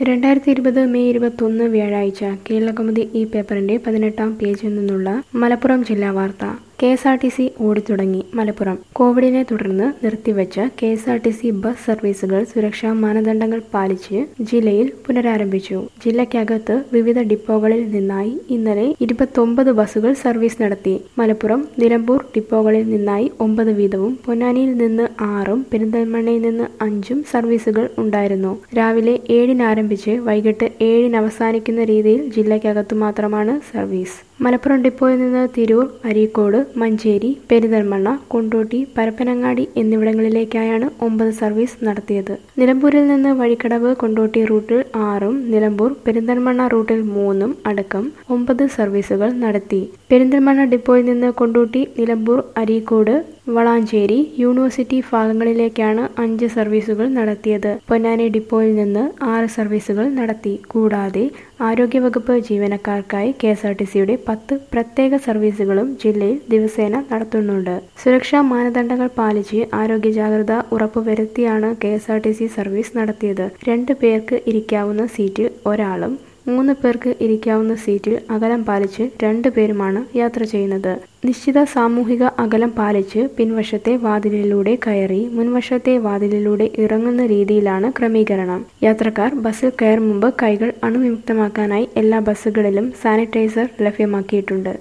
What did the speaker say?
രണ്ടായിരത്തി ഇരുപത് മെയ് ഇരുപത്തൊന്ന് വ്യാഴാഴ്ച കേരളകൗമുദി ഈ പേപ്പറിന്റെ പതിനെട്ടാം പേജിൽ നിന്നുള്ള മലപ്പുറം ജില്ലാ വാർത്ത K S R T C ഓടിത്തുടങ്ങി മലപ്പുറം കോവിഡിനെ തുടർന്ന് നിർത്തിവെച്ച K S R T C bus സർവീസുകൾ സുരക്ഷാ മാനദണ്ഡങ്ങൾ പാലിച്ച് ജില്ലയിൽ പുനരാരംഭിച്ചു ജില്ലയ്ക്കകത്ത് വിവിധ ഡിപ്പോകളിൽ നിന്നായി ഇന്നലെ ഇരുപത്തൊമ്പത് ബസ്സുകൾ സർവീസ് നടത്തി മലപ്പുറം നിലമ്പൂർ ഡിപ്പോകളിൽ നിന്നായി ഒമ്പത് വീതവും പൊന്നാനിയിൽ നിന്ന് ആറും പെരിന്തൽമണ്ണയിൽ നിന്ന് അഞ്ചും സർവീസുകൾ ഉണ്ടായിരുന്നു രാവിലെ ഏഴിന് ആരംഭിച്ച് വൈകിട്ട് ഏഴിന് അവസാനിക്കുന്ന രീതിയിൽ ജില്ലയ്ക്കകത്തു മാത്രമാണ് സർവീസ് മലപ്പുറം ഡിപ്പോയിൽ നിന്ന് തിരൂർ അരീക്കോട് മഞ്ചേരി പെരിന്തൽമണ്ണ കൊണ്ടോട്ടി പരപ്പനങ്ങാടി എന്നിവിടങ്ങളിലേക്കായാണ് ഒമ്പത് സർവീസ് നടത്തിയത് നിലമ്പൂരിൽ നിന്ന് വഴിക്കടവ് കൊണ്ടോട്ടി റൂട്ടിൽ ആറും നിലമ്പൂർ പെരിന്തൽമണ്ണ റൂട്ടിൽ മൂന്നും അടക്കം ഒമ്പത് സർവീസുകൾ നടത്തി പെരിന്തൽമണ്ണ ഡിപ്പോയിൽ നിന്ന് കൊണ്ടോട്ടി നിലമ്പൂർ അരീക്കോട് വളാഞ്ചേരി യൂണിവേഴ്സിറ്റി ഭാഗങ്ങളിലേക്കാണ് അഞ്ച് സർവീസുകൾ നടത്തിയത് പൊന്നാനി ഡിപ്പോയിൽ നിന്ന് ആറ് സർവീസുകൾ നടത്തി കൂടാതെ ആരോഗ്യവകുപ്പ് ജീവനക്കാർക്കായി കെ എസ് ആർ ടി സിയുടെ പത്ത് പ്രത്യേക സർവീസുകളും ജില്ലയിൽ ദിവസേന നടത്തുന്നുണ്ട് സുരക്ഷാ മാനദണ്ഡങ്ങൾ പാലിച്ച് ആരോഗ്യ ജാഗ്രത ഉറപ്പുവരുത്തിയാണ് K S R T C service നടത്തിയത് രണ്ട് പേർക്ക് ഇരിക്കാവുന്ന സീറ്റിൽ ഒരാളും മൂന്ന് പേർക്ക് ഇരിക്കാവുന്ന സീറ്റിൽ അകലം പാലിച്ച് രണ്ടു പേരുമാണ് യാത്ര ചെയ്യുന്നത് നിശ്ചിത സാമൂഹിക അകലം പാലിച്ച് പിൻവശത്തെ വാതിലിലൂടെ കയറി മുൻവശത്തെ വാതിലിലൂടെ ഇറങ്ങുന്ന രീതിയിലാണ് ക്രമീകരണം യാത്രക്കാർ ബസ്സിൽ കയറും മുമ്പ് കൈകൾ അണുവിമുക്തമാക്കാനായി എല്ലാ ബസ്സുകളിലും സാനിറ്റൈസർ ലഭ്യമാക്കിയിട്ടുണ്ട്